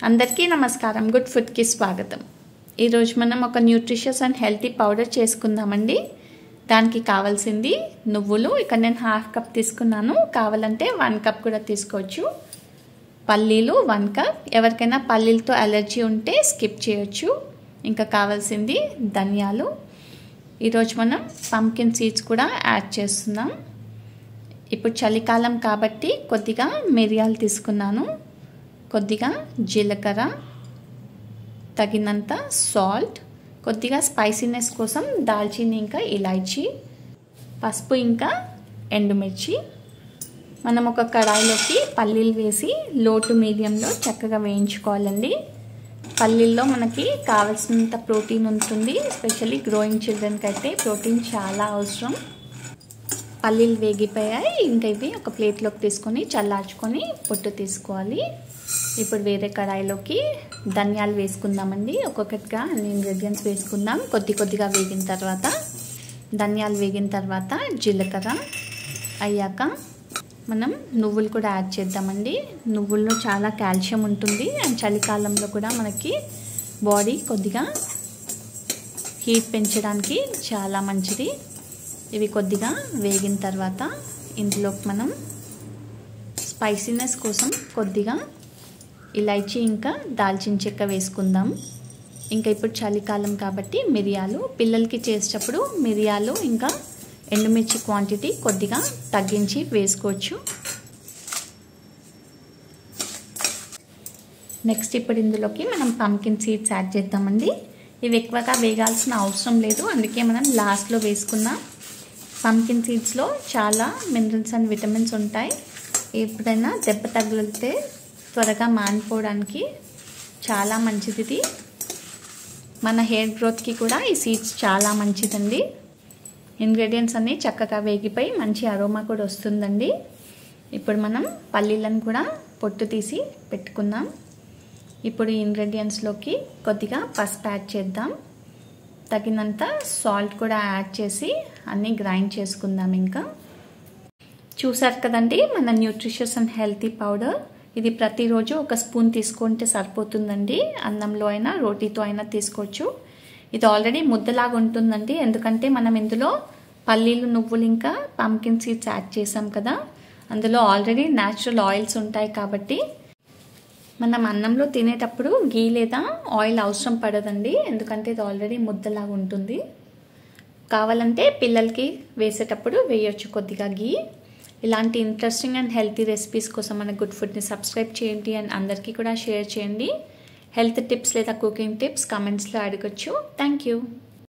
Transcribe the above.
అందరికీ నమస్కారం గుడ్ ఫుడ్కి స్వాగతం ఈరోజు మనం ఒక న్యూట్రిషియస్ అండ్ హెల్తీ పౌడర్ చేసుకుందామండి దానికి కావాల్సింది నువ్వులు ఇక్కడ నేను హాఫ్ కప్ తీసుకున్నాను కావాలంటే వన్ కప్ కూడా తీసుకోవచ్చు పల్లీలు వన్ కప్ ఎవరికైనా పల్లీలతో అలర్జీ ఉంటే స్కిప్ చేయొచ్చు ఇంకా కావాల్సింది ధనియాలు ఈరోజు మనం పంకిన్ సీడ్స్ కూడా యాడ్ చేస్తున్నాం ఇప్పుడు చలికాలం కాబట్టి కొద్దిగా మిరియాలు తీసుకున్నాను కొద్దిగా జీలకర్ర తగినంత సాల్ట్ కొద్దిగా స్పైసీనెస్ కోసం దాల్చిని ఇంకా ఇలాచీ పసుపు ఇంకా ఎండుమిర్చి మనం ఒక కడాయిలోకి పల్లీలు వేసి లోటు మీడియంలో చక్కగా వేయించుకోవాలండి పల్లీల్లో మనకి కావాల్సినంత ప్రోటీన్ ఉంటుంది ఎస్పెషల్లీ గ్రోయింగ్ చిల్డ్రన్కి అయితే ప్రోటీన్ చాలా అవసరం పల్లీలు వేగిపోయాయి ఇంకా ఇవి ఒక ప్లేట్లోకి తీసుకొని చల్లార్చుకొని పొట్టు తీసుకోవాలి ఇప్పుడు వేరే కడాయిలోకి ధనియాలు వేసుకుందామండి ఒక్కొక్కటిగా అన్ని ఇంగ్రీడియంట్స్ వేసుకుందాం కొద్ది కొద్దిగా వేగిన తర్వాత ధనియాలు వేగిన తర్వాత జీలకర్ర అయ్యాక మనం నువ్వులు కూడా యాడ్ చేద్దామండి నువ్వుల్లో చాలా కాల్షియం ఉంటుంది అండ్ చలికాలంలో కూడా మనకి బాడీ కొద్దిగా హీట్ పెంచడానికి చాలా మంచిది ఇవి కొద్దిగా వేగిన తర్వాత ఇందులోకి మనం స్పైసీనెస్ కోసం కొద్దిగా ఇలైచీ ఇంకా దాల్చిన చెక్క వేసుకుందాం ఇంకా ఇప్పుడు చలికాలం కాబట్టి మిరియాలు పిల్లలకి చేసేటప్పుడు మిరియాలు ఇంకా ఎండుమిర్చి క్వాంటిటీ కొద్దిగా తగ్గించి వేసుకోవచ్చు నెక్స్ట్ ఇప్పుడు ఇందులోకి మనం పంకిన్ సీడ్స్ యాడ్ చేద్దామండి ఇవి ఎక్కువగా వేగాల్సిన అవసరం లేదు అందుకే మనం లాస్ట్లో వేసుకున్నాం పంకిన్ సీడ్స్లో చాలా మినరల్స్ అండ్ విటమిన్స్ ఉంటాయి ఎప్పుడైనా దెబ్బ తగిలితే త్వరగా మానిపోవడానికి చాలా మంచిది ఇది మన హెయిర్ గ్రోత్కి కూడా ఈ సీడ్స్ చాలా మంచిదండి ఇంగ్రీడియంట్స్ అన్నీ చక్కగా వేగిపోయి మంచి అరోమా కూడా వస్తుందండి ఇప్పుడు మనం పల్లీలను కూడా పొట్టు తీసి పెట్టుకుందాం ఇప్పుడు ఈ ఇంగ్రీడియంట్స్లోకి కొద్దిగా పసుపు యాడ్ చేద్దాం తగినంత సాల్ట్ కూడా యాడ్ చేసి అన్నీ గ్రైండ్ చేసుకుందాం ఇంకా చూసారు కదండి మన న్యూట్రిషియస్ అండ్ హెల్తీ పౌడర్ ఇది ప్రతిరోజు ఒక స్పూన్ తీసుకుంటే సరిపోతుందండి అన్నంలో అయినా రోటీతో అయినా తీసుకోవచ్చు ఇది ఆల్రెడీ ముద్దలాగా ఉంటుందండి ఎందుకంటే మనం ఇందులో పల్లీలు నువ్వులు ఇంకా పంకిన్ సీడ్స్ యాడ్ చేసాం కదా అందులో ఆల్రెడీ న్యాచురల్ ఆయిల్స్ ఉంటాయి కాబట్టి మనం అన్నంలో తినేటప్పుడు గీ లేదా ఆయిల్ అవసరం పడదండి ఎందుకంటే ఇది ఆల్రెడీ ముద్దలాగా ఉంటుంది కావాలంటే పిల్లలకి వేసేటప్పుడు వేయొచ్చు కొద్దిగా గీ ఇలాంటి ఇంట్రెస్టింగ్ అండ్ హెల్తీ రెసిపీస్ కోసం మన గుడ్ ఫుడ్ని సబ్స్క్రైబ్ చేయండి అండ్ అందరికీ కూడా షేర్ చేయండి హెల్త్ టిప్స్ లేదా కుకింగ్ టిప్స్ కామెంట్స్లో అడగచ్చు థ్యాంక్ యూ